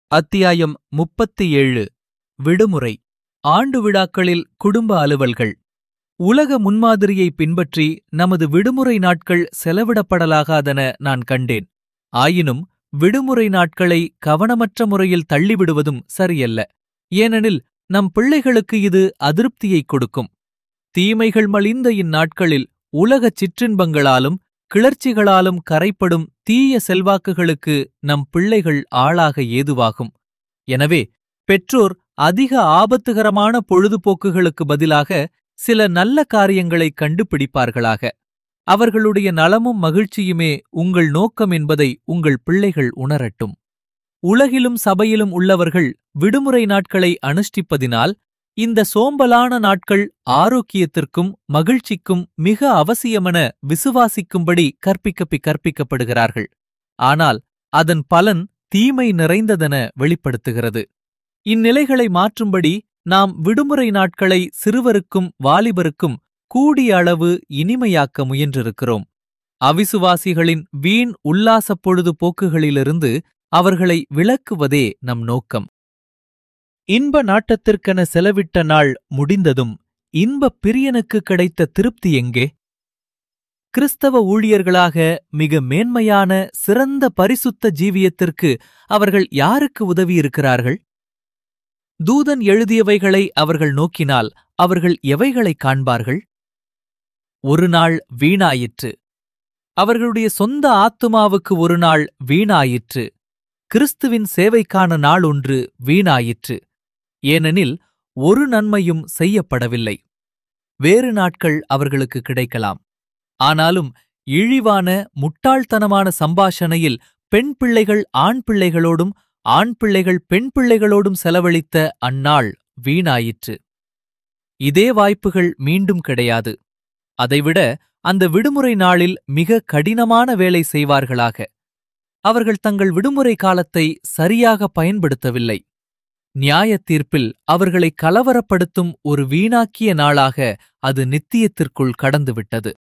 அத்தியாயம் முப்பத்தி ஏழு விடுமுறை ஆண்டு விழாக்களில் குடும்ப அலுவல்கள் உலக முன்மாதிரியை பின்பற்றி நமது விடுமுறை நாட்கள் செலவிடப்படலாகாதென நான் கண்டேன் ஆயினும் விடுமுறை நாட்களை கவனமற்ற முறையில் தள்ளிவிடுவதும் சரியல்ல ஏனெனில் நம் பிள்ளைகளுக்கு இது அதிருப்தியைக் கொடுக்கும் தீமைகள் மலிந்த இந்நாட்களில் உலகச் சிற்றின்பங்களாலும் கிளர்ச்சிகளாலும் கரைப்படும் தீய செல்வாக்குகளுக்கு நம் பிள்ளைகள் ஆளாக ஏதுவாகும் எனவே பெற்றோர் அதிக ஆபத்துகரமான பொழுதுபோக்குகளுக்கு பதிலாக சில நல்ல காரியங்களைக் கண்டுபிடிப்பார்களாக அவர்களுடைய நலமும் மகிழ்ச்சியுமே உங்கள் நோக்கம் என்பதை உங்கள் பிள்ளைகள் உணரட்டும் உலகிலும் சபையிலும் உள்ளவர்கள் விடுமுறை நாட்களை அனுஷ்டிப்பதினால் இந்த சோம்பலான நாட்கள் ஆரோக்கியத்திற்கும் மகிழ்ச்சிக்கும் மிக அவசியமென விசுவாசிக்கும்படி கற்பிக்கப்பி கற்பிக்கப்படுகிறார்கள் ஆனால் அதன் பலன் தீமை நிறைந்ததென வெளிப்படுத்துகிறது இந்நிலைகளை மாற்றும்படி நாம் விடுமுறை நாட்களை சிறுவருக்கும் வாலிபருக்கும் கூடிய அளவு இனிமையாக்க முயன்றிருக்கிறோம் அவிசுவாசிகளின் வீண் உல்லாசப் பொழுதுபோக்குகளிலிருந்து அவர்களை விலக்குவதே நம் நோக்கம் இன்ப நாட்டத்திற்கென செலவிட்ட நாள் முடிந்ததும் இன்பப் பிரியனுக்கு கிடைத்த திருப்தி எங்கே கிறிஸ்தவ ஊழியர்களாக மிக மேன்மையான சிறந்த பரிசுத்த ஜீவியத்திற்கு அவர்கள் யாருக்கு உதவியிருக்கிறார்கள் தூதன் எழுதியவைகளை அவர்கள் நோக்கினால் அவர்கள் எவைகளைக் காண்பார்கள் ஒரு நாள் வீணாயிற்று அவர்களுடைய சொந்த ஆத்துமாவுக்கு ஒரு நாள் வீணாயிற்று கிறிஸ்துவின் சேவைக்கான நாள் ஒன்று வீணாயிற்று ஏனெனில் ஒரு நன்மையும் செய்யப்படவில்லை வேறு நாட்கள் அவர்களுக்கு கிடைக்கலாம் ஆனாலும் இழிவான முட்டாள்தனமான சம்பாஷணையில் பெண் பிள்ளைகள் ஆண் பிள்ளைகளோடும் ஆண் பிள்ளைகள் பெண் பிள்ளைகளோடும் செலவழித்த அந்நாள் வீணாயிற்று இதே வாய்ப்புகள் மீண்டும் கிடையாது அதைவிட அந்த விடுமுறை நாளில் மிக கடினமான வேலை செய்வார்களாக அவர்கள் தங்கள் விடுமுறை காலத்தை சரியாக பயன்படுத்தவில்லை நியாயத் தீர்ப்பில் அவர்களை கலவரப்படுத்தும் ஒரு வீணாக்கிய நாளாக அது நித்தியத்திற்குள் கடந்துவிட்டது